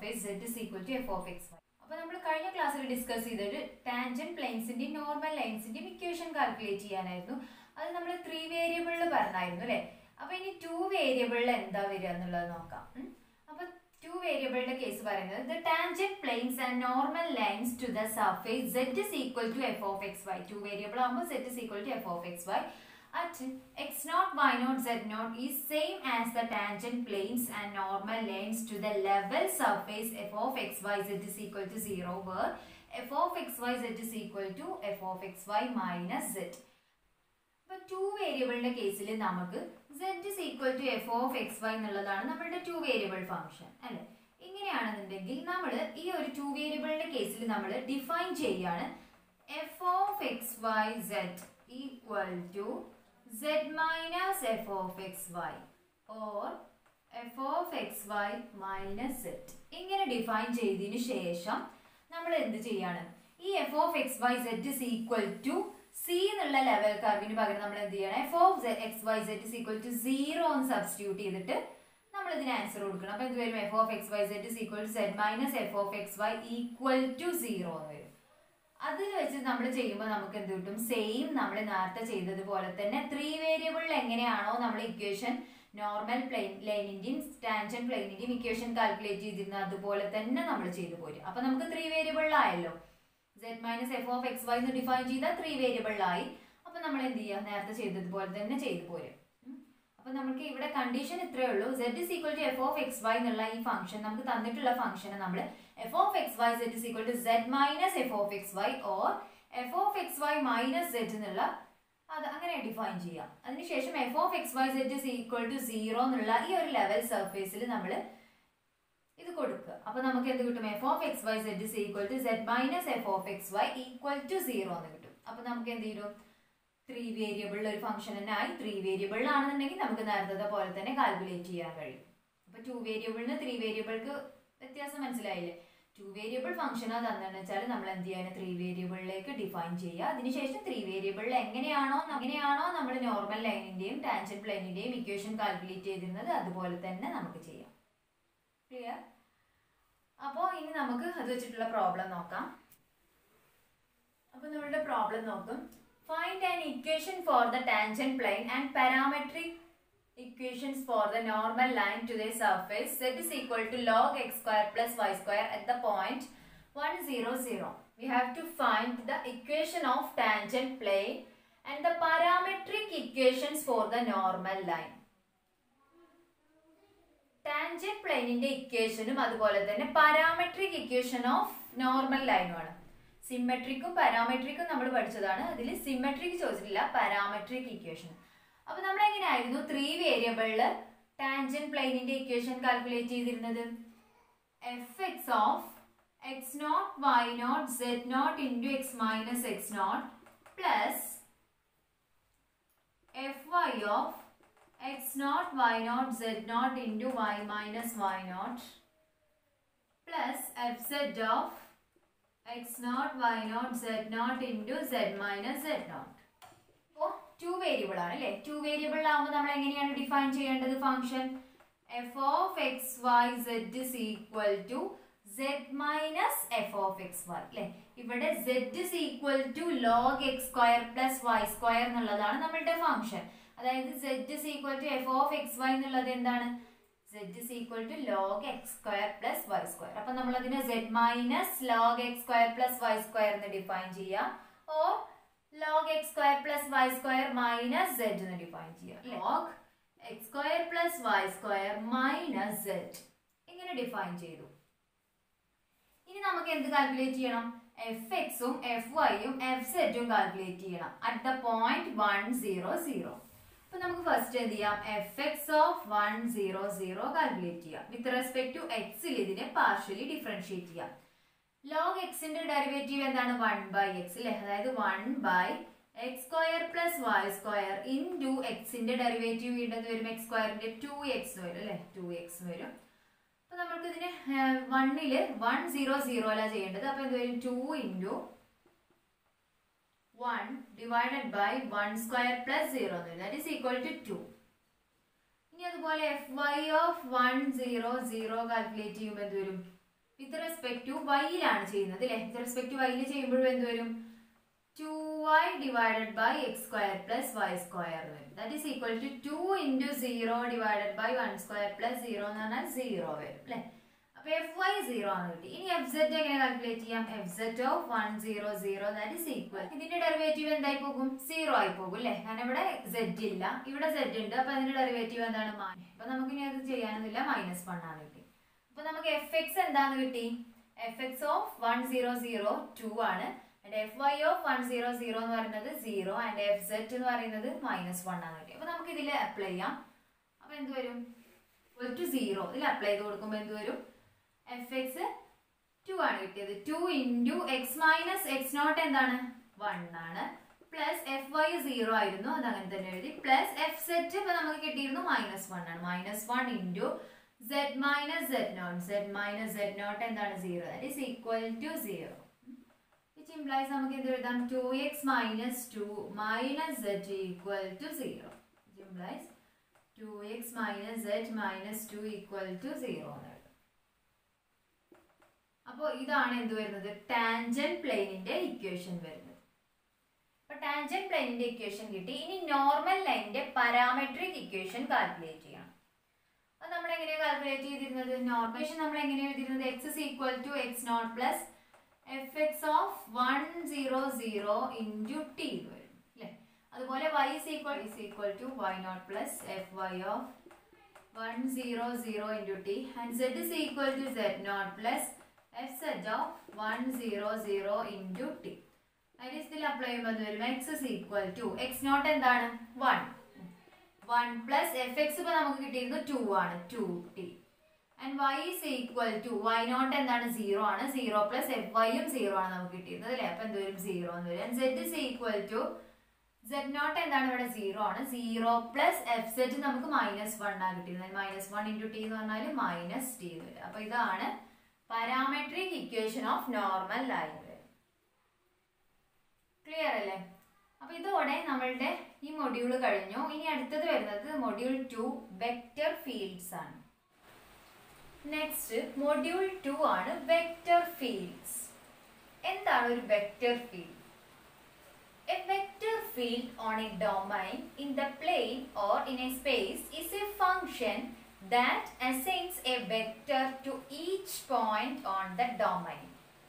Surface Z is equal to F of X Y അപ്പൊ നമ്മൾ കഴിഞ്ഞ ക്ലാസ്സിൽ ഡിസ്കസ് ചെയ്തിട്ട് ടാൻജന്റ് പ്ലെയിൻസിന്റെയും നോർമൽ ലൈൻസിന്റെയും ഇക്വേഷൻ കാൽക്കുലേറ്റ് ചെയ്യാനായിരുന്നു അത് നമ്മൾ ത്രീ വേരിയബിളിൽ പറഞ്ഞായിരുന്നു അല്ലെ അപ്പൊ ഇനി ടു വേരിയബിളിൽ എന്താ വരിക എന്നുള്ളത് നോക്കാം ഉം. അപ്പൊ ടു വേരിയബിളിന്റെ കേസ് പറയുന്നത് the tangent planes and normal lines to the surface Z is equal to F of X Y two variable ആകുമ്പോൾ Z is equal to F of X Y at x naught y naught z naught is same as the tangent planes and normal lines to the level surface f of xyz is equal to 0 where f of xyz is equal to f of xy minus z. ഇപ്പൊ two വേരിയബിളിന്റെ കേസിൽ നമുക്ക് z is equal to f of xy എന്നുള്ളതാണ് നമ്മുടെ to variable function അല്ലെ ഇങ്ങനെയാണെന്നുണ്ടെങ്കിൽ നമ്മൾ ഈ ഒരു ടു വേരിയബിളിന്റെ കേസിൽ നമ്മൾ ഡിഫൈൻ ചെയ്യാണ് f of xy z equal to z minus f of xy or f of xy minus z ഇങ്ങനെ ഡിഫൈൻ ചെയ്തതിനു ശേഷം നമ്മൾ എന്ത് ചെയ്യാണ് ഈ F of X Y Z is equal to C എന്നുള്ള ലെവൽ കർവിന് പകരം നമ്മൾ എന്ത് ചെയ്യണം F of X Y Z is equal to zero എന്ന് സബ്സ്റ്റിറ്റ്യൂട്ട് ചെയ്തിട്ട് നമ്മൾ ഇതിന് ആൻസർ കൊടുക്കണം അപ്പൊ എന്ത് വരും F of X Y Z is equal to Z minus F of X Y equal to zero എന്ന് വരും അതിൽ വെച്ച് നമ്മൾ ചെയ്യുമ്പോൾ നമുക്ക് എന്ത് കിട്ടും സെയിം നമ്മൾ നേരത്തെ ചെയ്തതുപോലെ തന്നെ ത്രീ വേരിയബിളിൽ എങ്ങനെയാണോ നമ്മൾ ഇക്വേഷൻ നോർമൽ പ്ലെയിൻ ലൈനിന്റെയും ടാൻജൻ പ്ലെയിനിന്റെയും ഇക്വേഷൻ കാൽക്കുലേറ്റ് ചെയ്തിരുന്നത് അതുപോലെ തന്നെ നമ്മൾ ചെയ്തു പോരും അപ്പൊ നമുക്ക് ത്രീ വേരിയബിളിലായല്ലോ Z minus F of X Y എന്ന് ഡിഫൈൻ ചെയ്താൽ ത്രീ വേരിയബിളിലായി അപ്പൊ നമ്മൾ എന്ത് ചെയ്യുക നേരത്തെ ചെയ്തതുപോലെ തന്നെ ചെയ്തു പോരും ഉം. അപ്പൊ നമുക്ക് ഇവിടെ കണ്ടീഷൻ ഇത്രയേ ഉള്ളൂ Z is equal to F of X Y എന്നുള്ള ഈ ഫംഗ്ഷൻ നമുക്ക് തന്നിട്ടുള്ള ഫംഗ്ഷനെ നമ്മൾ F of X Y Z is equal to Z minus F of X Y or F of X Y minus Z എന്നുള്ള അത് അങ്ങനെ ഡിഫൈൻ ചെയ്യാം അതിനുശേഷം F of X Y Z is equal to zero എന്നുള്ള ഈ ഒരു level സർഫേസിൽ നമ്മൾ ഇത് കൊടുക്കുക അപ്പൊ നമുക്ക് എന്ത് കിട്ടും F of X Y Z is equal to Z minus F of X Y equal to zero എന്ന് കിട്ടും അപ്പൊ നമുക്ക് എന്ത് ചെയ്യും ത്രീ വേരിയബിളിൽ ഒരു ഫംഗ്ഷൻ തന്നെ ആയി ത്രീ വേരിയബിളിലാണെന്നുണ്ടെങ്കിൽ നമുക്ക് നേരത്തെ പോലെ തന്നെ കാൽക്കുലേറ്റ് ചെയ്യാൻ കഴിയും അപ്പൊ ടു വേരിയബിളിന് ത്രീ വേരിയബിൾക്ക് വ്യത്യാസം മനസ്സിലായില്ലേ ടു വേരിയബിൾ ഫംഗ്ഷൻ തന്നെന്ന് വെച്ചാൽ നമ്മൾ എന്ത് ചെയ്യാൻ ത്രീ വേരിയബിളിലേക്ക് ഡിഫൈൻ ചെയ്യുക അതിനുശേഷം ത്രീ വേരിയബിളിൽ എങ്ങനെയാണോ എങ്ങനെയാണോ നമ്മൾ നോർമൽ ലൈനിന്റെയും ടാൻജൻ പ്ലെയിനിന്റെയും ഇക്വേഷൻ കാൽക്കുലേറ്റ് ചെയ്തിരുന്നത് അതുപോലെ തന്നെ നമുക്ക് ചെയ്യാം ക്ലിയർ അപ്പോൾ ഇനി നമുക്ക് അത് വെച്ചിട്ടുള്ള പ്രോബ്ലം നോക്കാം അപ്പൊ നമ്മളുടെ പ്രോബ്ലം നോക്കും find an equation for the tangent plane and parametric equations for the normal line to the surface z is equal to log x square plus y square at the point 1 0 0 we have to find the equation of tangent plane and the parametric equations for the normal line ടാൻജന്റ് പ്ലെയിനിന്റെ ഇക്വേഷനും അതുപോലെ തന്നെ parametric equation of normal ലൈനുമാണ് സിമെട്രിക്കും പാരാമെട്രിക്കും നമ്മൾ പഠിച്ചതാണ് അതിൽ സിമെട്രിക് ചോദിച്ചിട്ടില്ല പാരാമെട്രിക് ഇക്വേഷൻ അപ്പൊ നമ്മൾ എങ്ങനെയായിരുന്നു ത്രീ വേരിയബിളില് ടാൻജൻ പ്ലെയിനിന്റെ ഇക്വേഷൻ കാൽക്കുലേറ്റ് ചെയ്തിരുന്നത് F X of X nought Y nought Z nought into X minus X not plus F Y of X nought Y nought Z nought into Y minus Y not plus F Z of X nought Y nought Z nought into Z minus Z nought അപ്പോൾ two variable ആണ് അല്ലേ two variable ആകുമ്പോൾ നമ്മൾ എങ്ങനെയാണ് define ചെയ്യേണ്ടത് function F of X Y Z is equal to Z minus F of X y അല്ലെ ഇവിടെ z is equal to log x square plus y square എന്നുള്ളതാണ് നമ്മളുടെ ഫംഗ്ഷൻ അതായത് z is equal to F of X y എന്നുള്ളത് എന്താണ് z is equal to log x square plus y square അപ്പൊ നമ്മൾ അതിനെ z minus log x square plus y square എന്ന് define ചെയ്യാം or log x square plus y square minus Z എന്ന് define ചെയ്യാം log x square plus y square minus z ഇങ്ങനെ define ചെയ്തു ഇനി നമുക്ക് എന്ത് കാൽക്കുലേറ്റ് ചെയ്യണം എഫ് എക്സും എഫ് വൈയും എഫ് സെറ്റും കാൽക്കുലേറ്റ് ചെയ്യണം at the point one zero zero അപ്പൊ നമുക്ക് ഫസ്റ്റ് എന്ത് ചെയ്യാം f X of one zero zero calculate ചെയ്യാം വിത്ത് റെസ്പെക്ട് ടു എക്സിൽ ഇതിനെ പാർഷ്യലി ഡിഫറൻഷിയേറ്റ് ചെയ്യാം ലോഗ് എക്സിന്റെ ഡെറിവേറ്റീവ് എന്താണ് വൺ ബൈ എക്സ് അല്ലെ അതായത് one by x square plus y square in two എക്സിന്റെ ഡെറിവേറ്റീവ് വീണ്ടത് വരും എക്സ് സ്ക്വയറിന്റെ ടു എക്സ് വരും അല്ലെ ടു എക്സ് വരും അപ്പൊ നമുക്ക് ഇതിന് വണ്ണില് വൺ സീറോ സീറോ അല്ല ചെയ്യേണ്ടത് അപ്പൊ എന്ത് വരും two into one divided by one square plus zero എന്ന് വരും that is equal to two ഇനി അതുപോലെ f Y of one zero zero calculate ചെയ്യുമ്പോൾ എന്ത് വരും വിത്ത് റെസ്പെക്ട് ടു വൈയിലാണ് ചെയ്യുന്നത് അല്ലേ വിത്ത് റെസ്പെക്ട് ടു വൈയിൽ ചെയ്യുമ്പോഴും എന്ത് വരും two y divided by x square plus y square വരും that is equal to two into zero divided by one square plus zero എന്ന് പറഞ്ഞാൽ സീറോ വരും അല്ലേ അപ്പൊ എഫ് വൈ സീറോ ആണ് കിട്ടി ഇനി എഫ് സെറ്റ് എങ്ങനെ കാൽക്കുലേറ്റ് ചെയ്യാം f z of one zero zero that is equal ഇതിന്റെ ഡെറിവേറ്റീവ് എന്തായി പോകും സീറോ ആയി പോകും അല്ലേ കാരണം ഇവിടെ സെഡ് ഇല്ല ഇവിടെ സെഡ് ഉണ്ട് അപ്പൊ അതിന്റെ ഡെറിവേറ്റീവ് എന്താണ് അപ്പൊ നമുക്ക് ഇനി അത് ചെയ്യാനൊന്നുമില്ല മൈനസ് വൺ ആണ് കിട്ടി അപ്പൊ നമുക്ക് എഫ് എക്സ് എന്താന്ന് കിട്ടി f X of one zero zero two ആണ് and f Y of one zero zero എന്ന് പറയുന്നത് സീറോ ആൻഡ് എഫ് സെറ്റ് എന്ന് പറയുന്നത് മൈനസ് വൺ ആണ് കിട്ടി അപ്പൊ നമുക്ക് ഇതിൽ അപ്ലൈ ചെയ്യാം അപ്പൊ എന്ത് വരും ടു സീറോ ഇതിൽ അപ്ലൈ ചെയ്ത് കൊടുക്കുമ്പോൾ എന്ത് വരും എഫ് എക്സ് ടു ആണ് കിട്ടിയത് two into X minus X naught എന്താണ് വൺ ആണ് പ്ലസ് എഫ് വൈ സീറോ ആയിരുന്നു അത് അങ്ങനെ തന്നെ എഴുതി പ്ലസ് എഫ് സെറ്റ് ഇപ്പൊ നമുക്ക് കിട്ടിയിരുന്നു മൈനസ് വൺ ആണ് minus one into Z minus Z naught z minus Z naught എന്താണ് zero that is equal to zero which implies നമുക്ക് എന്ത് എഴുതാം two x minus two minus z equal to zero which implies two x minus z minus two equal to zero എന്ന് എഴുതാം അപ്പോൾ ഇതാണ് എന്ത് വരുന്നത് ടാൻജൻ പ്ലെയിനിന്റെ ഇക്വേഷൻ വരുന്നത് അപ്പൊ ടാൻജൻ പ്ലെയിനിന്റെ ഇക്വേഷൻ കിട്ടി ഇനി നോർമൽ ലൈനിന്റെ പാരാമെട്രിക് ഇക്വേഷൻ കാൽക്കുലേറ്റ് ചെയ്യണം അത് നമ്മൾ എങ്ങനെയാണ് കാൽക്കുലേറ്റ് ചെയ്തിരുന്നത് നോർമേഷൻ നമ്മൾ എങ്ങനെയാണ് എഴുതിയിരുന്നത് x is equal to x not plus f X of one zero zero into t വരും അല്ലേ അതുപോലെ y is equal is equal to y not plus F Y of one zero zero into t and z is equal to z naught plus f z of one zero zero into t അതിൽ ഇതിൽ apply ചെയ്യുമ്പോൾ എന്ത് വരും x is equal to x naught എന്താണ് one one plus f x ഇപ്പൊ നമുക്ക് കിട്ടിയിരുന്നു two ആണ് two t and y is equal to y naught എന്താണ് സീറോ ആണ് സീറോ പ്ലസ് എഫ് വൈയും സീറോ ആണ് നമുക്ക് കിട്ടിയിരുന്നത് അല്ലേ അപ്പൊ എന്ത് വരും സീറോ എന്ന് വരും z is equal to z naught എന്താണ് ഇവിടെ സീറോ ആണ് സീറോ പ്ലസ് എഫ് സെറ്റ് നമുക്ക് മൈനസ് വൺ ആണ് കിട്ടിയിരുന്നത് മൈനസ് വൺ ഇൻറ്റു ടി എന്ന് പറഞ്ഞാൽ മൈനസ് ടി എന്ന് വരും അപ്പൊ ഇതാണ് parametric equation of normal line clear അല്ലേ അപ്പൊ ഇതോടെ നമ്മളുടെ ഈ മൊഡ്യൂൾ കഴിഞ്ഞു ഇനി അടുത്തത് വരുന്നത് മൊഡ്യൂൾ ടു വെക്റ്റർ ഫീൽഡ്സ് ആണ് നെക്സ്റ്റ് മൊഡ്യൂൾ ടു ആണ് വെക്റ്റർ ഫീൽഡ്സ് എന്താണ് ഒരു vector field a vector field on a domain in the plane or in a space is a function that assigns a vector to each point on the domain.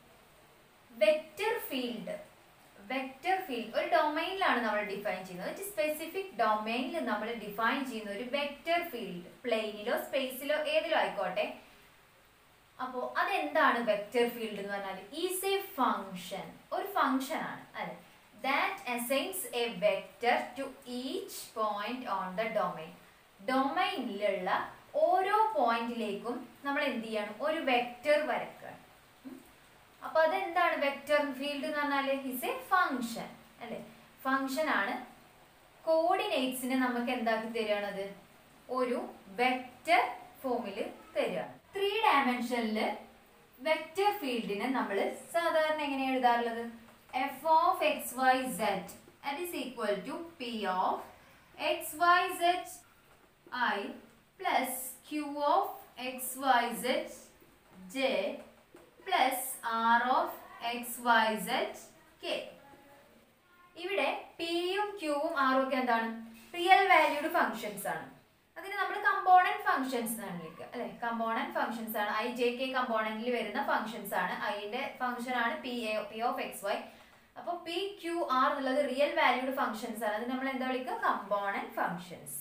Vector field vector field ഒരു ഡൊമൈനിലാണ് നമ്മൾ define ചെയ്യുന്നത് ഒരു specific ഡൊമൈനിൽ നമ്മൾ define ചെയ്യുന്ന ഒരു vector field പ്ലെയിനിലോ സ്പേസിലോ ഏതിലോ ആയിക്കോട്ടെ അപ്പോൾ അതെന്താണ് വെക്റ്റർ ഫീൽഡ് എന്ന് പറഞ്ഞാൽ ഈസ് എ ഫംഗ്ഷൻ ഒരു ഫംഗ്ഷൻ ആണ് അല്ലെ that assigns a vector to each point on the domain ഡൊമൈനിലുള്ള ഓരോ പോയിന്റിലേക്കും നമ്മൾ എന്ത് ചെയ്യണം ഒരു വെക്റ്റർ വരക്കുക അപ്പൊ അതെന്താണ് വെക്റ്റർ ഫീൽഡ് എന്ന് പറഞ്ഞാല് ഇസ് എ ഫംഗ്ഷൻ അല്ലെ ഫംഗ്ഷൻ ആണ് കോർഡിനേറ്റ്സിനെ നമുക്ക് എന്താക്കി തരികയാണത് ഒരു വെക്റ്റർ ഫോമിൽ തരികയാണ് ത്രീ ഡയമെൻഷനിൽ വെക്റ്റർ ഫീൽഡിനെ നമ്മൾ സാധാരണ എങ്ങനെ എഴുതാറുള്ളത് f of X Y z that is equal to p of X Y z i plus q of xyz j plus r of xyz k ഇവിടെ പിയും ക്യൂവും ആറും ഒക്കെ എന്താണ് റിയൽ വാല്യൂഡ് ഫങ്ഷൻസ് ആണ് അതിന് നമ്മൾ കമ്പോണന്റ് ഫങ്ഷൻസ് എന്നാണ് വിളിക്കുക അല്ലെ കമ്പോണന്റ് ഫങ്ഷൻസ് ആണ് ഐ ജെ കെ കമ്പോണന്റിൽ വരുന്ന ഫങ്ഷൻസ് ആണ് ഐന്റെ ഫംഗ്ഷൻ ആണ് p a p of X Y അപ്പൊ പി ക്യു ആർ എന്നുള്ളത് റിയൽ വാല്യൂഡ് ഫങ്ഷൻസ് ആണ് അത് നമ്മൾ എന്താ വിളിക്കുക കമ്പോണന്റ് ഫങ്ഷൻസ്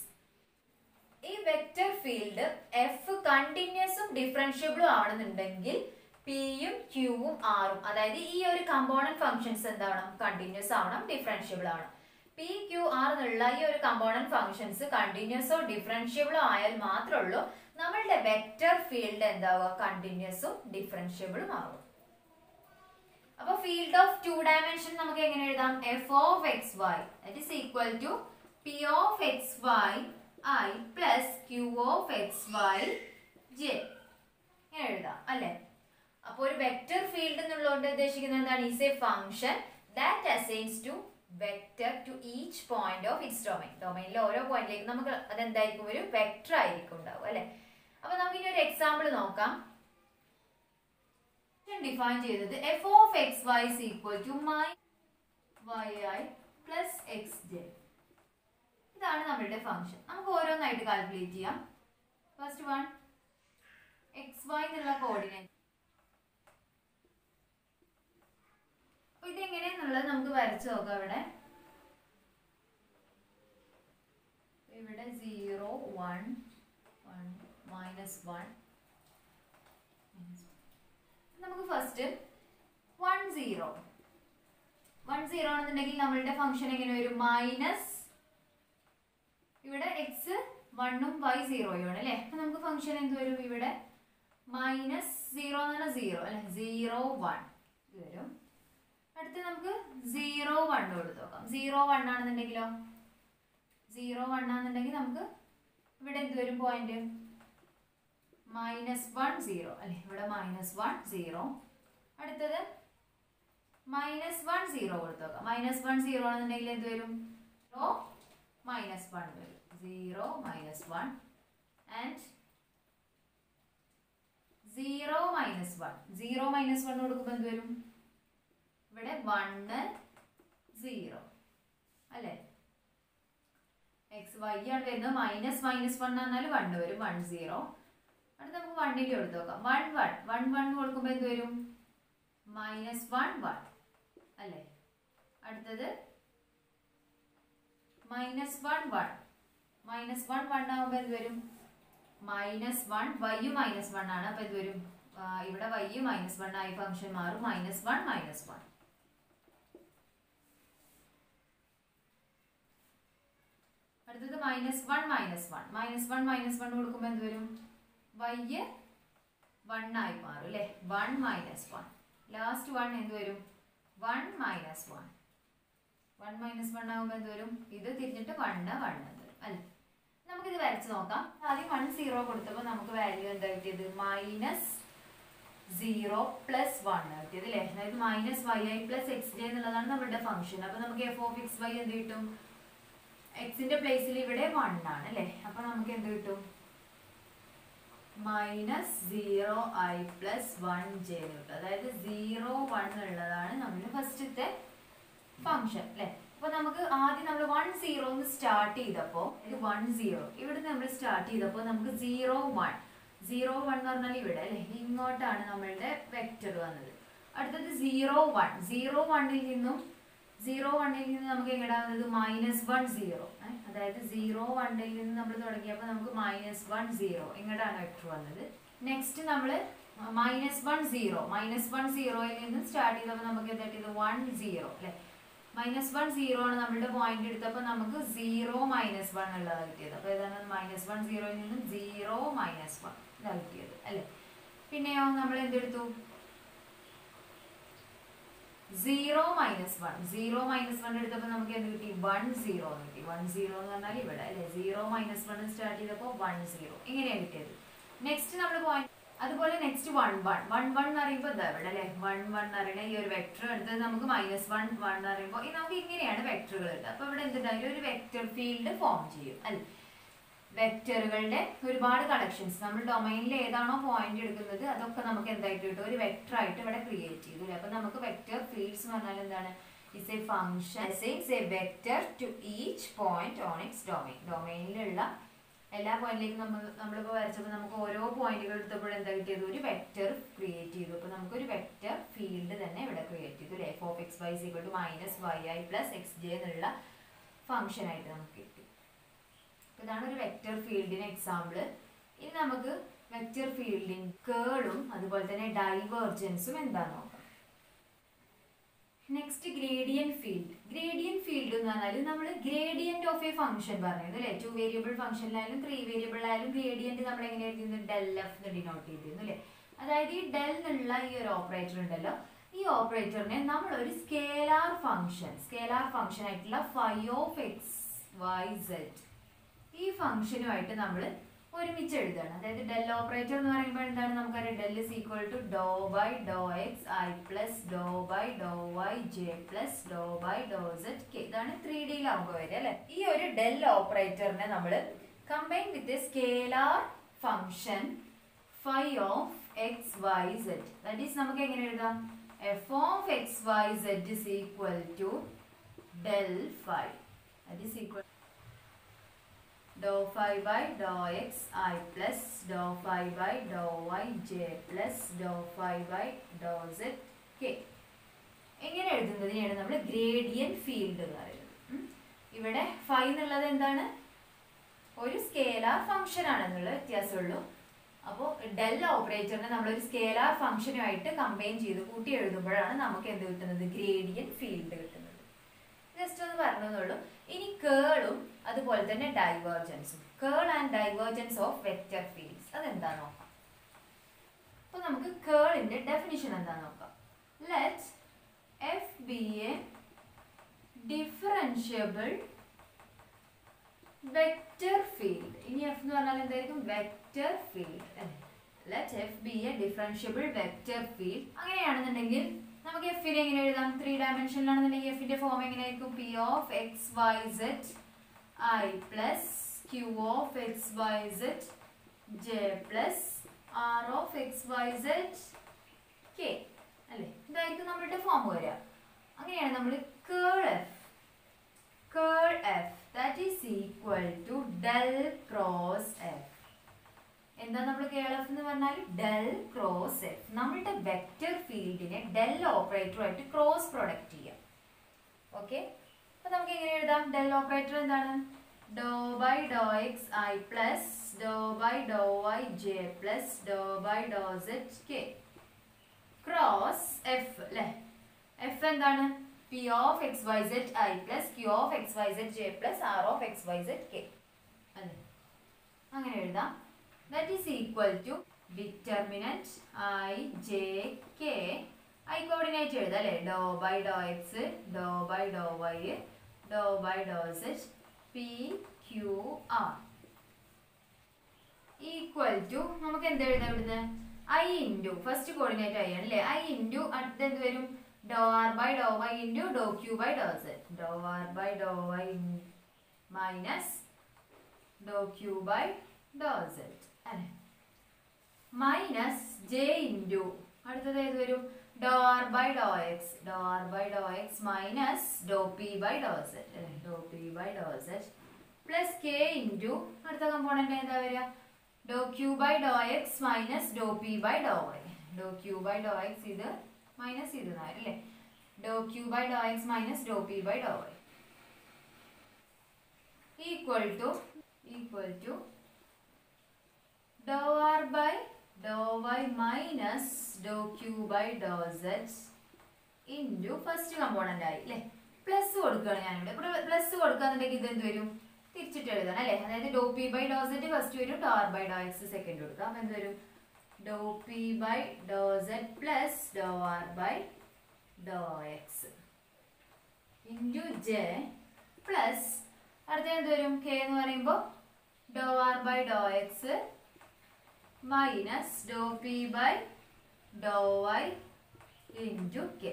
ഈ വെക്റ്റർ ഫീൽഡ് എഫ് കണ്ടിന്യൂസും ഡിഫറൻഷ്യബിളും ആവണമെന്നുണ്ടെങ്കിൽ പിയും ക്യൂവും ആറും അതായത് ഈ ഒരു കമ്പോണന്റ് ഫംഗ്ഷൻസ് എന്താവണം കണ്ടിന്യൂസ് ആവണം ഡിഫറൻഷ്യബിൾ ആവണം പി ക്യു ആർ എന്നുള്ള ഈ ഒരു കമ്പോണന്റ് ഫംഗ്ഷൻസ് കണ്ടിന്യൂസോ ഡിഫറൻഷ്യബിളോ ആയാൽ മാത്രമേ ഉള്ളൂ നമ്മളുടെ വെക്റ്റർ ഫീൽഡ് എന്താവുക കണ്ടിന്യൂസും ഡിഫറൻഷ്യബിളും ആവും അപ്പൊ ഫീൽഡ് ഓഫ് ടു ഡയമെൻഷൻ നമുക്ക് എങ്ങനെ എഴുതാം f of X y that is equal to p of X y i plus q of X y j ഇങ്ങനെ എഴുതാം അല്ലെ അപ്പൊ ഒരു വെക്റ്റർ ഫീൽഡ് എന്നുള്ളതുകൊണ്ട് ഉദ്ദേശിക്കുന്നത് എന്താണ് is a function that assigns to vector to each point of its domain ഡൊമൈനിലെ ഓരോ പോയിന്റിലേക്ക് നമുക്ക് അതെന്തായിരിക്കും ഒരു വെക്റ്റർ ആയിരിക്കും ഉണ്ടാവും അല്ലെ അപ്പൊ നമുക്ക് ഇനി ഒരു എക്സാമ്പിൾ നോക്കാം ഡിഫൈൻ ചെയ്തത് f of X y is equal to minus y i plus x j ഇതാണ് നമ്മളുടെ ഫംഗ്ഷൻ നമുക്ക് ഓരോന്നായിട്ട് കാൽക്കുലേറ്റ് ചെയ്യാം ഫസ്റ്റ് വൺ എക്സ് വൈ എന്നുള്ള കോർഡിനേറ്റ് അപ്പൊ ഇതെങ്ങനെയാന്നുള്ളത് നമുക്ക് വരച്ചു നോക്കാം ഇവിടെ ഇവിടെ zero one one minus one നമുക്ക് first one zero one zero ആണെന്നുണ്ടെങ്കിൽ നമ്മളുടെ ഫംഗ്ഷൻ എങ്ങനെ വരും മൈനസ് ഇവിടെ എക്സ് വണ്ണും വൈ സീറോയും ആണ് അല്ലേ അപ്പൊ നമുക്ക് ഫംഗ്ഷൻ എന്ത് വരും ഇവിടെ മൈനസ് സീറോ എന്ന് പറഞ്ഞാൽ സീറോ അല്ലെ സീറോ വൺ ഇത് വരും അടുത്ത് നമുക്ക് സീറോ വൺ കൊടുത്ത് നോക്കാം സീറോ വൺ ആണെന്നുണ്ടെങ്കിലോ സീറോ വൺ ആണെന്നുണ്ടെങ്കിൽ നമുക്ക് ഇവിടെ എന്ത് വരും പോയിന്റ് മൈനസ് വൺ സീറോ അല്ലെ ഇവിടെ മൈനസ് വൺ സീറോ അടുത്തത് മൈനസ് വൺ സീറോ കൊടുത്ത് നോക്കാം മൈനസ് വൺ സീറോ ആണെന്നുണ്ടെങ്കിൽ എന്ത് വരും സീറോ മൈനസ് വൺ വരും zero minus one and zero minus one zero minus one കൊടുക്കുമ്പോൾ എന്ത് വരും ഇവിടെ വണ്ണ് സീറോ അല്ലേ എക്സ് വൈ ആണ് വരുന്നത് മൈനസ് മൈനസ് വൺ എന്നാൽ വണ്ണ് വരും വൺ സീറോ അടുത്ത് നമുക്ക് വണ്ണിൽ കൊടുത്ത് നോക്കാം വൺ വൺ വൺ വൺ കൊടുക്കുമ്പോൾ എന്ത് വരും മൈനസ് വൺ വൺ അല്ലേ അടുത്തത് minus one one minus one one ആകുമ്പോൾ എന്ത് വരും മൈനസ് വൺ വൈയും മൈനസ് വൺ ആണ് അപ്പൊ എന്ത് വരും ആ, ഇവിടെ വൈയും മൈനസ് വൺ ആയി ഫംഗ്ഷൻ മാറും മൈനസ് വൺ മൈനസ് വൺ അടുത്തത് minus one minus one minus one minus one കൊടുക്കുമ്പോൾ എന്ത് വരും വൈ വൺ ആയി മാറും അല്ലേ one minus one last one എന്ത് വരും one minus one one minus one ആകുമ്പോൾ എന്ത് വരും ഇത് തിരിഞ്ഞിട്ട് വണ്ണ് വണ്ണ് എന്ന് വരും അല്ലേ നമുക്കിത് വരച്ച് നോക്കാം ആദ്യം വൺ സീറോ കൊടുത്തപ്പോൾ നമുക്ക് വാല്യൂ എന്താ കിട്ടിയത് മൈനസ് സീറോ പ്ലസ് വൺ കിട്ടിയത് അല്ലേ അതായത് minus y i plus x j എന്നുള്ളതാണ് നമ്മുടെ ഫംഗ്ഷൻ അപ്പൊ നമുക്ക് എഫ് ഓഫ് എക്സ് വൈ എന്ത് കിട്ടും എക്സിന്റെ പ്ലേസിൽ ഇവിടെ വൺ ആണ് അല്ലേ അപ്പൊ നമുക്ക് എന്ത് കിട്ടും minus zero i plus one j കിട്ടും അതായത് സീറോ വൺ ഉള്ളതാണ് നമ്മുടെ ഫസ്റ്റത്തെ ഫംഗ്ഷൻ അല്ലെ അപ്പൊ നമുക്ക് ആദ്യം നമ്മൾ വൺ സീറോ സ്റ്റാർട്ട് ചെയ്തപ്പോ ഇത് വൺ സീറോ ഇവിടെ നമ്മൾ സ്റ്റാർട്ട് ചെയ്തപ്പോ നമുക്ക് സീറോ വൺ സീറോ വൺ എന്ന് പറഞ്ഞാൽ ഇവിടെ അല്ലെ ഇങ്ങോട്ടാണ് നമ്മളുടെ വെക്റ്റർ വന്നത് അടുത്തത് സീറോ വൺ സീറോ വണ്ണിൽ നിന്നും സീറോ വണ്ണിൽ നിന്ന് നമുക്ക് എങ്ങടാ വന്നത് മൈനസ് വൺ സീറോ അതായത് സീറോ വണ്ണിൽ നിന്ന് നമ്മൾ തുടങ്ങിയപ്പോൾ നമുക്ക് മൈനസ് വൺ സീറോ ഇങ്ങോട്ടാണ് വെക്ടർ വന്നത് നെക്സ്റ്റ് നമ്മൾ minus one zero minus one സീറോയിൽ നിന്ന് സ്റ്റാർട്ട് ചെയ്തപ്പോൾ നമുക്ക് എന്താ കിട്ടിയത് വൺ സീറോ അല്ലെ മൈനസ് വൺ സീറോ ആണ് നമ്മളുടെ പോയിന്റ് എടുത്തപ്പോൾ നമുക്ക് സീറോ മൈനസ് വൺ ഉള്ളതാണ് കിട്ടിയത് അപ്പോൾ ഏതാണ് മൈനസ് വൺ സീറോയിൽ നിന്ന് സീറോ മൈനസ് വൺ ഇതാണ് കിട്ടിയത് അല്ലേ പിന്നെയോ നമ്മൾ എന്തെടുത്തു zero minus one zero minus one എടുത്തപ്പോൾ നമുക്ക് എന്ത് കിട്ടി വൺ സീറോ എന്ന് കിട്ടി വൺ സീറോ എന്ന് പറഞ്ഞാൽ ഇവിടെ അല്ലെ സീറോ മൈനസ് വൺ സ്റ്റാർട്ട് ചെയ്തപ്പോൾ വൺ സീറോ ഇങ്ങനെയാണ് കിട്ടിയത് നെക്സ്റ്റ് നമ്മൾ പോയിന്റ് അതുപോലെ next one one one one എന്ന് പറയുമ്പോൾ എന്താ ഇവിടെ അല്ലെ വൺ വൺ എന്ന് പറയുന്ന ഈ ഒരു വെക്ടർ എടുത്തത് നമുക്ക് മൈനസ് വൺ വൺ എന്ന് പറയുമ്പോൾ ഈ നമുക്ക് ഇങ്ങനെയാണ് വെക്ടറുകൾ കിട്ടുക അപ്പൊ ഇവിടെ എന്തുണ്ടായാലും ഒരു വെക്ടർ ഫീൽഡ് ഫോം ചെയ്യും അല്ലെ വെക്ടറുകളുടെ ഒരുപാട് കളക്ഷൻസ് നമ്മൾ ഡൊമൈനിൽ ഏതാണോ പോയിന്റ് എടുക്കുന്നത് അതൊക്കെ നമുക്ക് എന്തായിട്ട് കിട്ടും ഒരു വെക്ടർ ആയിട്ട് ഇവിടെ ക്രിയേറ്റ് ചെയ്തു അല്ലേ അപ്പൊ നമുക്ക് വെക്ടർ ഫീൽഡ്സ് എന്ന് പറഞ്ഞാൽ എന്താണ് is a function is a vector to each point on its domain ഡൊമൈനിലുള്ള എല്ലാ പോയിന്റിലേക്കും നമ്മൾ നമ്മളിപ്പോൾ വരച്ചപ്പോൾ നമുക്ക് ഓരോ പോയിന്റുകൾ എടുത്തപ്പോൾ എന്താ കിട്ടിയത് ഒരു വെക്ടർ ക്രിയേറ്റ് ചെയ്തു അപ്പോൾ നമുക്ക് ഒരു വെക്ടർ ഫീൽഡ് തന്നെ ഇവിടെ ക്രിയേറ്റ് ചെയ്തു അല്ലേ f of X Y equal to minus y i plus x j എന്നുള്ള ഫംഗ്ഷൻ ആയിട്ട് നമുക്ക് കിട്ടി അപ്പൊ ഇതാണ് ഒരു വെക്റ്റർ ഫീൽഡിന് എക്സാമ്പിൾ ഇനി നമുക്ക് വെക്റ്റർ ഫീൽഡിൻ കേളും അതുപോലെ തന്നെ ഡൈവേർജൻസും എന്താന്ന് നോക്കാം next gradient field gradient field എന്ന് പറഞ്ഞാൽ നമ്മൾ ഗ്രേഡിയന്റ് ഓഫ് എ ഫംഗ്ഷൻ പറഞ്ഞത് അല്ലെ ടു വേരിയബിൾ ഫംഗ്ഷനിലായാലും ത്രീ വേരിയബിളിലായാലും ഗ്രേഡിയന്റ് നമ്മൾ എങ്ങനെ എഴുതിയിരുന്നു ഡെൽ എഫ് ഡിനോട്ട് ചെയ്തിരുന്നു അല്ലെ അതായത് ഈ ഡെൽ എന്നുള്ള ഈ ഒരു ഓപ്പറേറ്റർ ഉണ്ടല്ലോ ഈ ഓപ്പറേറ്ററിനെ നമ്മൾ ഒരു സ്കേലാർ ഫംഗ്ഷൻ സ്കേലാർ ഫംഗ്ഷൻ ആയിട്ടുള്ള phi of X Y z ഈ ഫംഗ്ഷനുമായിട്ട് നമ്മൾ ഒരുമിച്ച് എഴുതുകയാണ് അതായത് ഡെൽ ഓപ്പറേറ്റർ എന്ന് പറയുമ്പോൾ എന്താണ് നമുക്കറിയാം del is equal to Dr by Dr x i plus Dr by Dr y j plus Dr by Dr z k ഇതാണ് ത്രീ ഡിയിലാവുമ്പോൾ വരിക അല്ലെ ഈ ഒരു ഡെൽ ഓപ്പറേറ്ററിനെ നമ്മൾ combine with a scalar function phi of X Y z that is നമുക്ക് എങ്ങനെ എഴുതാം f of X Y Z is equal to del phi that is equal do phi by Dr x i plus do phi by Dr y j plus do phi by Dr z k എങ്ങനെ എഴുതുന്നതിനെയാണ് നമ്മൾ ഗ്രേഡിയൻ field എന്ന് പറയുന്നത് ഉം. ഇവിടെ phi എന്നുള്ളത് എന്താണ് ഒരു സ്കേലാർ ഫംഗ്ഷൻ ആണെന്നുള്ള വ്യത്യാസമുള്ളൂ അപ്പോൾ ഡെൽ ഓപ്പറേറ്ററിനെ നമ്മൾ ഒരു സ്കേലാർ ഫംഗ്ഷനുമായിട്ട് കമ്പൈൻ ചെയ്ത് കൂട്ടി എഴുതുമ്പോഴാണ് നമുക്ക് എന്ത് കിട്ടുന്നത് ഗ്രേഡിയൻ ഫീൽഡ് കിട്ടുന്നത് ജസ്റ്റ് ഒന്ന് പറഞ്ഞതേ ഇനി കേളും അതുപോലെ തന്നെ ഡൈവേർജൻസും curl and divergence of vector fields അതെന്താ നോക്കാം അപ്പൊ നമുക്ക് കേളിന്റെ ഡെഫിനിഷൻ എന്താ നോക്കാം let f be a differentiable vector field ഇനി എഫ് എന്ന് പറഞ്ഞാൽ എന്തായിരിക്കും vector field let f be a differentiable vector field അങ്ങനെയാണെന്നുണ്ടെങ്കിൽ നമുക്ക് എഫിനെ എങ്ങനെ എഴുതാം ത്രീ ഡയമെൻഷനിലാണെന്നുണ്ടെങ്കിൽ എഫിന്റെ ഫോം എങ്ങനെയായിരിക്കും p of X Y z i plus q of X Y z j plus r of X Y z k അല്ലേ ഇതായിരിക്കും നമ്മളുടെ ഫോം വരിക അങ്ങനെയാണ് നമ്മൾ curl f curl f that is equal to del cross f എന്താ നമ്മൾ curl f എന്ന് പറഞ്ഞാൽ ഡെൽ ക്രോസ് എഫ് നമ്മളുടെ വെക്റ്റർ ഫീൽഡിനെ ഡെൽ ഓപ്പറേറ്ററുമായിട്ട് ക്രോസ് പ്രൊഡക്റ്റ് ചെയ്യാം ഓക്കെ അപ്പൊ നമുക്ക് എങ്ങനെ എഴുതാം ഡെൽ ഓപ്പറേറ്റർ എന്താണ് ഡോ by Dr x i plus Dr by Dr y j plus Dr by Dr z k cross f അല്ലേ എഫ് എന്താണ് p of X Y z i plus q of X Y z j plus r of X Y z k അല്ലേ അങ്ങനെ എഴുതാം that is equal to determinant i j k i coordinate എഴുതാം അല്ലേ ഡോ by Dr x ഡോ by Dr y ഡോ by Dr z p q r equal to നമുക്ക് എന്ത് എഴുതാം ഇവിടുന്ന് i into first coordinate i ആണ് അല്ലേ ഐ ഇൻറ്റു അടുത്ത് എന്ത് വരും ഡോ r by Dr y into ഡോ ക്യൂ ബൈ ഡോ സെഡ് ഡോ r by Dr y minus ഡോ ക്യൂ ബൈ ഡോ സെഡ് അല്ലേ മൈനസ് ജെ ഇൻറ്റു അടുത്തത് ഏത് വരും ഡോ ആർ ബൈ ഡോ എക്സ് ഡോ r by Dr x minus ഡോ പി ബൈ ഡോ സെഡ് അല്ലേ ഡോ p by Dr z plus k into അടുത്ത കമ്പോണന്റ് എന്താ വരിക ഡോ q by Dr x minus ഡോ പി ബൈ ഡോ വൈ ഡോ ക്യൂ ബൈ ഡോ എക്സ് ഇത് മൈനസ് ഇത് അല്ലേ ഡോ q by Dr x minus ഡോ p by Dr y equal to equal to ഡോ r by Dr y minus ഡോ q by Dr z into first component ആയി അല്ലേ പ്ലസ് കൊടുക്കുകയാണ് ഞാനിവിടെ ഇവിടെ പ്ലസ് കൊടുക്കുകയാണെന്നുണ്ടെങ്കിൽ ഇത് എന്ത് വരും തിരിച്ചിട്ട് എഴുതണം അല്ലേ അതായത് ഡോ p by Dr z first വരും ഡോ r by Dr x second കൊടുക്കുക അപ്പം എന്ത് വരും ഡോ p by Dr z plus ഡോ r by Dr x into j plus അടുത്ത എന്ത് വരും കെ എന്ന് പറയുമ്പോൾ ഡോ r by Dr x minus ഡോ p by Dr y into k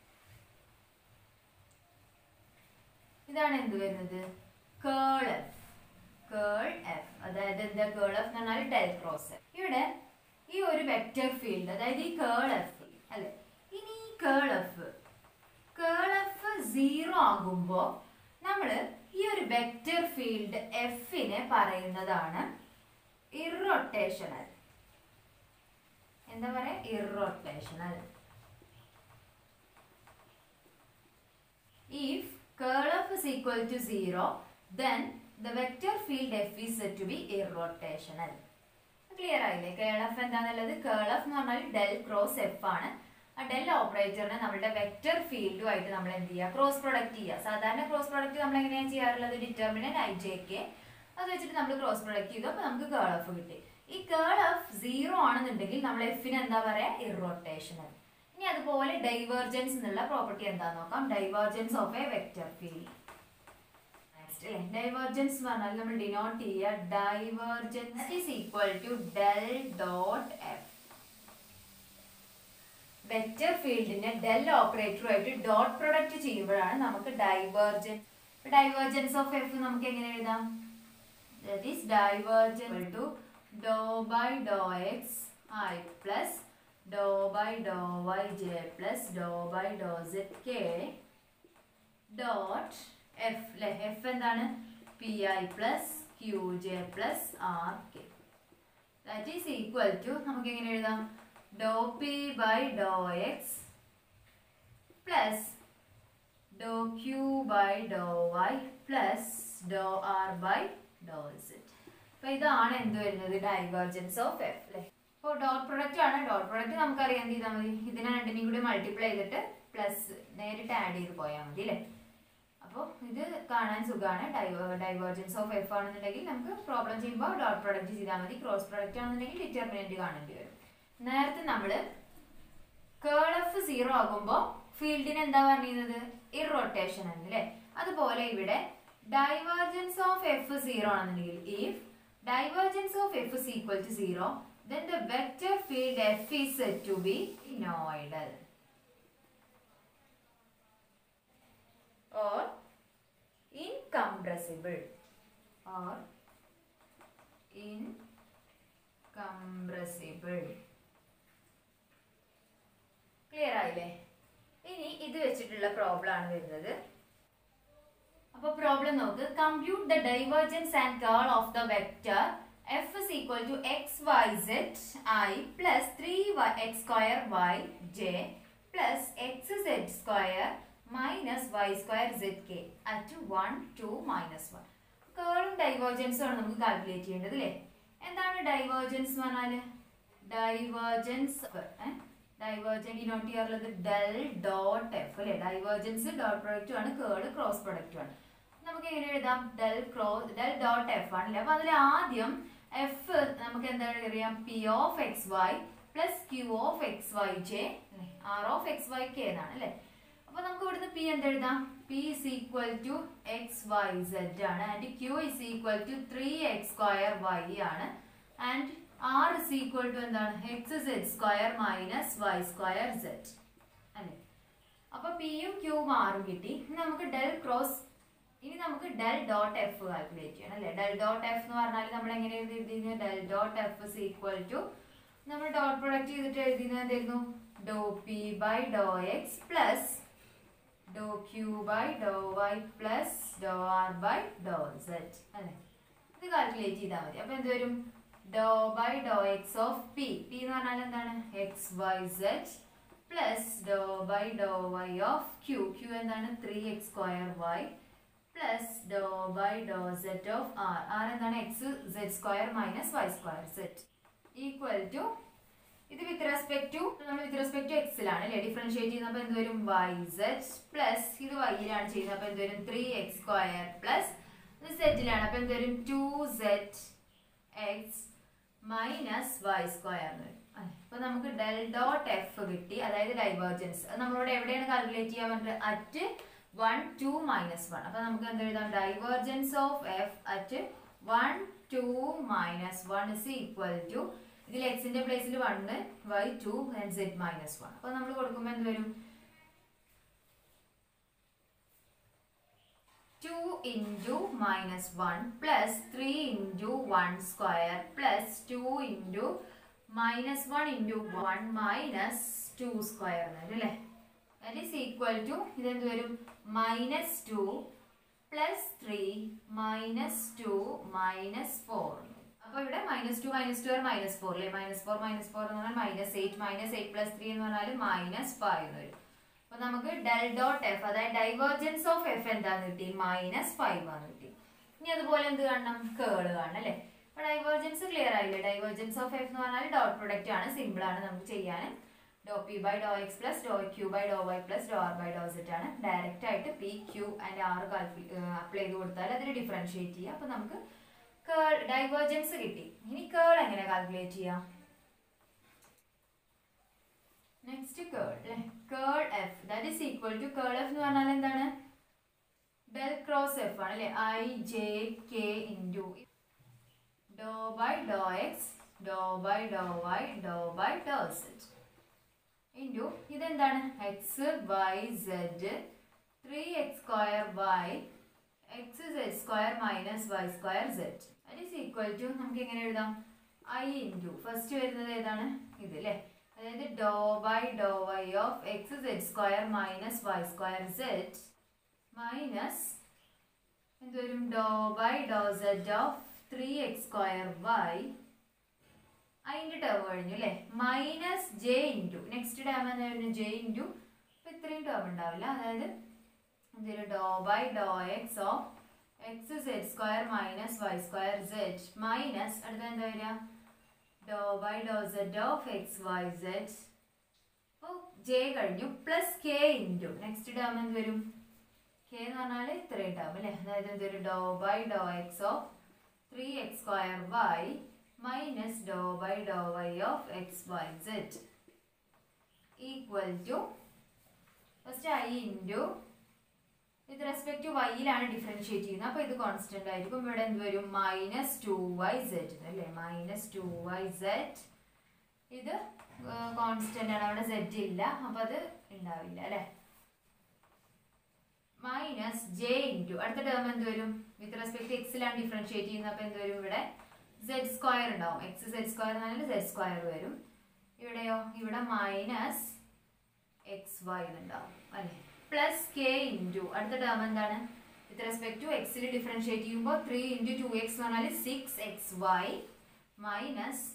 ഇതാണ് എന്ത് വരുന്നത് കേൾ എഫ് കേൾ എഫ് അതായത് എന്താ കേൾ എഫ് എന്ന് പറഞ്ഞാൽ ഡെൽ ക്രോസ് എഫ് ഇവിടെ ഈ ഒരു വെക്റ്റർ ഫീൽഡ് അതായത് ഈ കേൾ എഫ് അല്ലെ ഇനി ഈ curl f curl f zero ആകുമ്പോൾ നമ്മൾ ഈ ഒരു വെക്റ്റർ ഫീൽഡ് എഫിനെ പറയുന്നതാണ് ഇറൊട്ടേഷണൽ എന്താ പറയാ irrotational if curl f is equal to 0 then the vector field f is said to be irrotational clear ആയില്ലേ കേൾ എഫ് എന്താണെന്നുള്ളത് കേൾ എഫ് എന്ന് പറഞ്ഞാൽ ഡെൽ ക്രോസ് എഫ് ആണ് ആ ഡെൽ ഓപ്പറേറ്ററിനെ നമ്മുടെ വെക്റ്റർ ഫീൽഡുമായിട്ട് നമ്മൾ എന്ത് ചെയ്യുക ക്രോസ് പ്രൊഡക്റ്റ് ചെയ്യുക സാധാരണ ക്രോസ് പ്രൊഡക്റ്റ് നമ്മൾ എങ്ങനെയാണ് ചെയ്യാറുള്ളത് ഡിറ്റർമിനന്റ് ഐ ജെ കെ അത് വെച്ചിട്ട് നമ്മൾ ക്രോസ് പ്രൊഡക്റ്റ് ചെയ്തു അപ്പോൾ നമുക്ക് കേൾ എഫ് കിട്ടി ഈ കേൾ എഫ് സീറോ ആണെന്നുണ്ടെങ്കിൽ നമ്മൾ എഫിന് എന്താ പറയുക ഇറോട്ടേഷണൽ ഇനി അതുപോലെ ഡൈവേർജൻസ് എന്നുള്ള പ്രോപ്പർട്ടി എന്താന്ന് നോക്കാം divergence of a vector field next അല്ലേ ഡൈവേർജൻസ് എന്ന് പറഞ്ഞാൽ നമ്മൾ ഡിനോട്ട് ചെയ്യുക divergence is equal to del dot f vector ഫീൽഡിനെ ഡെൽ ഓപ്പറേറ്ററുമായിട്ട് ഡോട്ട് പ്രൊഡക്റ്റ് ചെയ്യുമ്പോഴാണ് നമുക്ക് ഡൈവേർജൻസ് ഡൈവേർജൻസ് ഓഫ് എഫ് നമുക്ക് എങ്ങനെ എഴുതാം that is divergence to Dr by Dr x i plus Dr by Dr y j plus Dr by Dr z k dot f അല്ലെ f എന്താണ് p i plus q J plus r k that is equal to നമുക്ക് എങ്ങനെ എഴുതാം ഡോ p by Dr x plus ഡോ q by Dr y plus ഡോ r by Dr z അപ്പൊ ഇതാണ് എന്ത് വരുന്നത് ഡൈവേർജൻസ് ഓഫ് എഫ് അല്ലെ ഇപ്പോൾ ഡോട്ട് പ്രൊഡക്റ്റ് ആണ് ഡോട്ട് പ്രൊഡക്റ്റ് നമുക്കറിയാം എന്ത് ചെയ്താൽ മതി ഇതിനെ രണ്ടിനെയും കൂടി മൾട്ടിപ്ലൈ ചെയ്തിട്ട് പ്ലസ് നേരിട്ട് ആഡ് ചെയ്ത് പോയാൽ മതി അല്ലേ അപ്പോൾ ഇത് കാണാൻ സുഖമാണ് ഡൈവേർജൻസ് ഓഫ് എഫ് ആണെന്നുണ്ടെങ്കിൽ നമുക്ക് പ്രോബ്ലം ചെയ്യുമ്പോൾ ഡോട്ട് പ്രൊഡക്റ്റ് ചെയ്താൽ മതി ക്രോസ് പ്രൊഡക്റ്റ് ആണെന്നുണ്ടെങ്കിൽ ഡിറ്റർമിനന്റ് കാണേണ്ടി വരും നേരത്തെ നമ്മൾ കേൾ എഫ് സീറോ ആകുമ്പോൾ ഫീൽഡിന് എന്താ പറഞ്ഞിരുന്നത് ഇറൊട്ടേഷൻ ആണ് അല്ലേ അതുപോലെ ഇവിടെ ഡൈവേർജൻസ് ഓഫ് എഫ് സീറോ ആണെന്നുണ്ടെങ്കിൽ if divergence of f is equal to zero then the vector field f is said to be noidal or incompressible or incompressible clear ആയില്ലേ ഇനി ഇത് വെച്ചിട്ടുള്ള പ്രോബ്ലം ആണ് വരുന്നത് അപ്പൊ പ്രോബ്ലം നോക്ക് compute the divergence and curl of the vector f is equal to x Y z i plus three x square y j plus x z square minus y square z k at one two minus one കേളും ഡൈവേർജൻസും ആണ് നമുക്ക് calculate ചെയ്യേണ്ടത് അല്ലേ എന്താണ് divergence എന്ന് പറഞ്ഞാല് divergence divergence ഈ നോട്ട് ചെയ്യാറുള്ളത് ഡെൽ ഡോട്ട് എഫ് അല്ലെ ഡൈവേർജൻസ് ഡോട്ട് പ്രൊഡക്റ്റും ആണ് കേള് ക്രോസ് പ്രൊഡക്റ്റും ആണ് നമുക്ക് എങ്ങനെ എഴുതാം del cross del dot f ആണല്ലേ അപ്പൊ അതിൽ ആദ്യം എഫ് നമുക്ക് എന്താണ് അറിയാം p of X y plus q of X y j r of X y k എന്നാണ് അല്ലെ അപ്പൊ നമുക്ക് ഇവിടുന്ന് പി എന്ത് എഴുതാം p is equal to x Y z ആണ് and q is equal to three x square y ആണ് and r is equal to എന്താണ് x z square minus y square z അല്ലേ അപ്പൊ പിയും ക്യൂവും ആറും കിട്ടി ഇനി നമുക്ക് ഡെൽ ക്രോസ് ഇനി നമുക്ക് ഡെൽ ഡോട്ട് എഫ് കാൽക്കുലേറ്റ് ചെയ്യണം അല്ലേ ഡെൽ ഡോട്ട് എഫ് എന്ന് പറഞ്ഞാൽ നമ്മൾ എങ്ങനെ എഴുതിയിരുന്നത് del dot f is equal to നമ്മൾ ഡോട്ട് പ്രൊഡക്റ്റ് ചെയ്തിട്ട് എഴുതിയത് എന്തായിരുന്നു ഡോ p by Dr x plus ഡോ q by Dr y plus ഡോ ആർ ബൈ ഡോ സെഡ് അല്ലേ ഇത് കാൽക്കുലേറ്റ് ചെയ്താൽ മതി അപ്പൊ എന്ത് വരും ഡോ by Dr x of p p എന്ന് പറഞ്ഞാൽ എന്താണ് x Y z plus Dr by Dr y of q q എന്താണ് three x square y plus Dr by ഡോ സെറ്റ് ഓഫ് ആർ ആർ എന്താണ് x z square minus y square z equal to ഇത് with respect to നമ്മൾ വിത്ത് respect to എക്സിലാണ് അല്ലേ differentiate ചെയ്യുന്നപ്പോൾ എന്ത് വരും Y z plus ഇത് വൈയിലാണ് ചെയ്യുന്നത് അപ്പോൾ എന്ത് വരും ത്രീ എക്സ് സ്ക്വയർ പ്ലസ് ഇത് സെറ്റിലാണ് അപ്പോൾ എന്ത് വരും two z x minus y square എന്ന് വരും അപ്പൊ നമുക്ക് ഡെൽ ഡോട്ട് എഫ് കിട്ടി അതായത് ഡൈവേർജൻസ് അത് നമ്മളോട് എവിടെയാണ് കാൽക്കുലേറ്റ് ചെയ്യാൻ പറ്റുന്നത് at one two minus one അപ്പൊ നമുക്ക് എന്ത് എഴുതാം divergence of f at one two minus one is equal to ഇതിൽ എക്സിന്റെ പ്ലേസിൽ one y two and z minus one അപ്പൊ നമ്മൾ കൊടുക്കുമ്പോൾ എന്ത് വരും two into minus one plus three into one square plus two into minus one into one minus two square അല്ലേ that is equal to ഇതെന്ത് വരും minus two plus three minus two minus four അപ്പൊ ഇവിടെ minus two minus two minus four അല്ലേ minus four minus four എന്ന് പറഞ്ഞാൽ minus eight minus eight plus three എന്ന് പറഞ്ഞാൽ മൈനസ് ഫൈവ് എന്ന് വരും അപ്പൊ നമുക്ക് ഡെൽ ഡോട്ട് എഫ് അതായത് ഡൈവേർജൻസ് ഓഫ് എഫ് എന്താന്ന് കിട്ടി മൈനസ് ഫൈവ് ആണ് കിട്ടി ഇനി അതുപോലെ എന്ത് കാണണം കേള് കാണണം അല്ലേ അപ്പൊ ഡൈവേർജൻസ് ക്ലിയർ ആയില്ലേ ഡൈവേർജൻസ് ഓഫ് എഫ് എന്ന് പറഞ്ഞാൽ ഡോട്ട് പ്രൊഡക്റ്റ് ആണ് സിമ്പിൾ ആണ് നമുക്ക് ചെയ്യാൻ ഡോ p by Dr x plus ഡോ q by Dr y plus ഡോ ആർ ബൈ ഡോ സെറ്റ് ആണ് ഡയറക്റ്റ് ആയിട്ട് p q and r apply ചെയ്ത് കൊടുത്താൽ അതിൽ ഡിഫറൻഷിയേറ്റ് ചെയ്യാം അപ്പൊ നമുക്ക് കേൾ ഡൈവേർജൻസ് കിട്ടി ഇനി കേൾ എങ്ങനെ കാൽക്കുലേറ്റ് ചെയ്യാം നെക്സ്റ്റ് കേൾ അല്ലെ curl f that is equal to curl f എന്ന് പറഞ്ഞാൽ എന്താണ് ഡെൽ ക്രോസ് എഫ് ആണ് അല്ലെ ഐ ജെ കെ ഇൻറ്റു ഡോ ബൈ ഡോ എക്സ് ഡോ ബൈ ഡോ വൈ ഡോ ബൈ ഡോ സെറ്റ് ഇൻറ്റു ഇതെന്താണ് x Y z three x square y x z square minus y square z that is equal to നമുക്ക് എങ്ങനെ എഴുതാം I into first വരുന്നത് ഏതാണ് ഇത് അല്ലേ അതായത് ഡോ by Dr y of X z square minus y square Z minus എന്ത് വരും ഡോ by Dr Z of three x square Y അതിൻ്റെ ടേം കഴിഞ്ഞു അല്ലേ minus j into next term എന്തായിരുന്നു ജെ ഇൻറ്റു ഇപ്പം ഇത്രയും ടേം ഉണ്ടാവില്ല അതായത് എന്തൊരു ഡോ by Dr x of X z square minus y square Z minus അടുത്ത എന്താ വരിക ഡോ by Dr Z of X Y Z അപ്പോൾ ജെ കഴിഞ്ഞു plus k into next term എന്ത് വരും കെ എന്ന് പറഞ്ഞാൽ ഇത്രയും ടേം അല്ലേ അതായത് എന്തൊരു ഡോ by Dr x of three x square y minus ഡോ by Dr y of X Y z equal to first i into with respect to വൈയിലാണ് ഡിഫറൻഷിയേറ്റ് ചെയ്യുന്നത് അപ്പോൾ ഇത് കോൺസ്റ്റന്റ് ആയിരിക്കും ഇവിടെ എന്ത് വരും മൈനസ് ടു വൈ സെഡ് അല്ലേ മൈനസ് ടു വൈ സെഡ് ഇത് കോൺസ്റ്റന്റ് ആണ് അവിടെ സെഡ് ഇല്ല അപ്പോൾ അത് ഉണ്ടാവില്ല അല്ലേ മൈനസ് ജെ ഇൻറ്റു അടുത്ത ടേം എന്ത് വരും വിത്ത് റെസ്പെക്ട് എക്സിലാണ് ഡിഫറൻഷിയേറ്റ് ചെയ്യുന്നത് അപ്പോൾ എന്ത് വരും ഇവിടെ സെഡ് സ്ക്വയർ ഉണ്ടാവും എക്സ് സെഡ് സ്ക്വയർ എന്നാലും സെഡ് സ്ക്വയർ വരും ഇവിടെയോ ഇവിടെ മൈനസ് എക്സ് വൈ ഉണ്ടാവും അല്ലേ പ്ലസ് കെ ഇൻറ്റു അടുത്ത ടേം എന്താണ് വിത്ത് റെസ്പെക്ട് ടു എക്സിൽ ഡിഫറൻഷിയേറ്റ് ചെയ്യുമ്പോൾ ത്രീ ഇൻറ്റു ടു എക്സ് എന്ന് പറഞ്ഞാൽ six x Y minus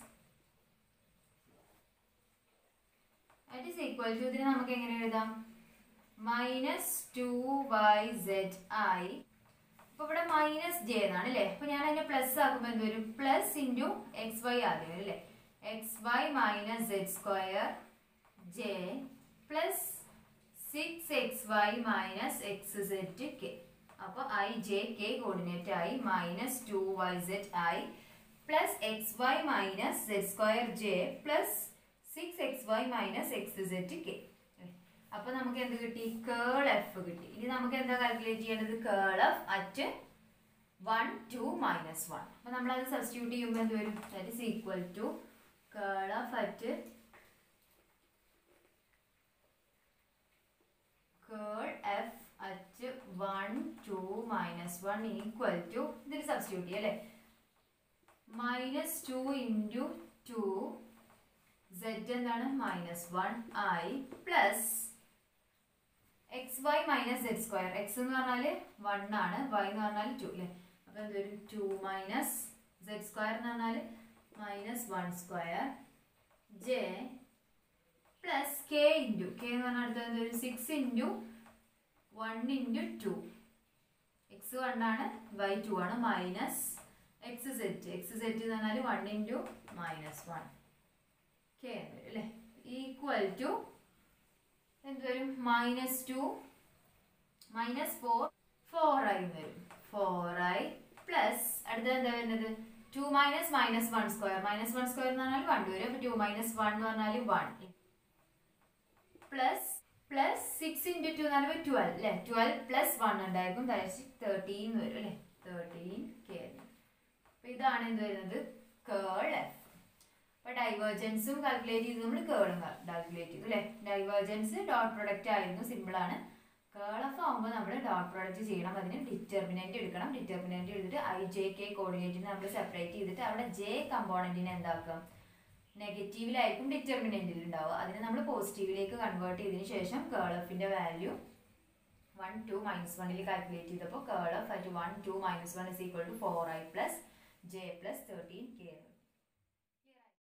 that is equal to ഇതിന് നമുക്ക് എങ്ങനെ എഴുതാം minus two y z i അപ്പൊ ഇവിടെ മൈനസ് ജെ എന്നാണ് അല്ലേ അപ്പൊ ഞാൻ അതിനെ പ്ലസ് ആക്കുമ്പോൾ എന്ത് വരും പ്ലസ് ഇൻറ്റു എക്സ് വൈ ആദ്യം വരും അല്ലേ x Y minus z square j plus six x Y minus x z k അപ്പോൾ ഐ ജെ കെ കോർഡിനേറ്റ് ആയി minus two y z i plus x Y minus z square j plus six x Y minus x z k അപ്പൊ നമുക്ക് എന്ത് കിട്ടി കേൾ F കിട്ടി ഇനി നമുക്ക് എന്താ കാൽക്കുലേറ്റ് ചെയ്യേണ്ടത് curl f at one two minus one അപ്പൊ നമ്മൾ അത് സബ്സ്റ്റിറ്റ്യൂട്ട് ചെയ്യുമ്പോൾ എന്ത് വരും that is equal to curl f at curl f at one two minus one equal to ഇതിൽ സബ്സ്റ്റിറ്റ്യൂട്ട് ചെയ്യും അല്ലേ minus two into two z എന്താണ് minus one i plus x Y minus z square x എന്ന് പറഞ്ഞാൽ one ആണ് Y എന്ന് പറഞ്ഞാൽ to അല്ലേ അപ്പോൾ എന്ത് വരും ടു മൈനസ് സെഡ് സ്ക്വയർ എന്ന് പറഞ്ഞാൽ minus one square j plus k into k എന്ന് പറഞ്ഞാൽ അടുത്തത് എന്ത് വരും six into one into two x one ആണ് വൈ ടു ആണ് minus x z x z എന്ന് പറഞ്ഞാൽ one into minus one k എന്ന് വരും അല്ലേ ഈക്വൽ ടു എന്ത് വരും minus two minus four four ആയി വരും ഫോർ ഐ പ്ലസ് അടുത്തത് എന്താ വരുന്നത് two minus minus one square minus one square എന്ന് പറഞ്ഞാൽ വൺ വരും അപ്പൊ ടു മൈനസ് വൺ എന്ന് പറഞ്ഞാൽ one plus plus six into two എന്ന് പറയുമ്പോൾ ട്വൽവ് അല്ലേ ട്വൽവ് പ്ലസ് വൺ ഉണ്ടായിരിക്കും തേർട്ടീൻ വരും അല്ലേ തേർട്ടീൻ കെ അപ്പൊ ഇതാണ് എന്ത് വരുന്നത് കേൾ എഫ് അപ്പൊ ഡൈവേർജൻസും കാൽക്കുലേറ്റ് ചെയ്ത് നമ്മൾ കേളും കാൽക്കുലേറ്റ് ചെയ്തു അല്ലേ ഡൈവേർജൻസ് ഡോട്ട് പ്രൊഡക്റ്റ് ആയിരുന്നു സിമ്പിൾ ആണ് കേൾ എഫ് ആകുമ്പോൾ നമ്മൾ ഡോട്ട് പ്രൊഡക്റ്റ് ചെയ്യണം അതിന് ഡിറ്റർമിനന്റ് എടുക്കണം ഡിറ്റർമിനന്റ് എടുത്തിട്ട് ഐ ജെ കെ കോർഡിനേറ്റിനെ നമ്മൾ സെപ്പറേറ്റ് ചെയ്തിട്ട് അവിടെ ജെ കമ്പോണന്റിനെ എന്താക്കാം നെഗറ്റീവിലായിരിക്കും ഡിറ്റർമിനന്റിൽ ഉണ്ടാവുക അതിനെ നമ്മൾ പോസിറ്റീവിലേക്ക് കൺവേർട്ട് ചെയ്തതിന് ശേഷം കേൾ എഫിന്റെ വാല്യൂ വൺ ടു മൈനസ് വണ്ണിൽ കാൽക്കുലേറ്റ് ചെയ്തപ്പോൾ curl f at one two minus one is equal to four i plus j plus thirteen K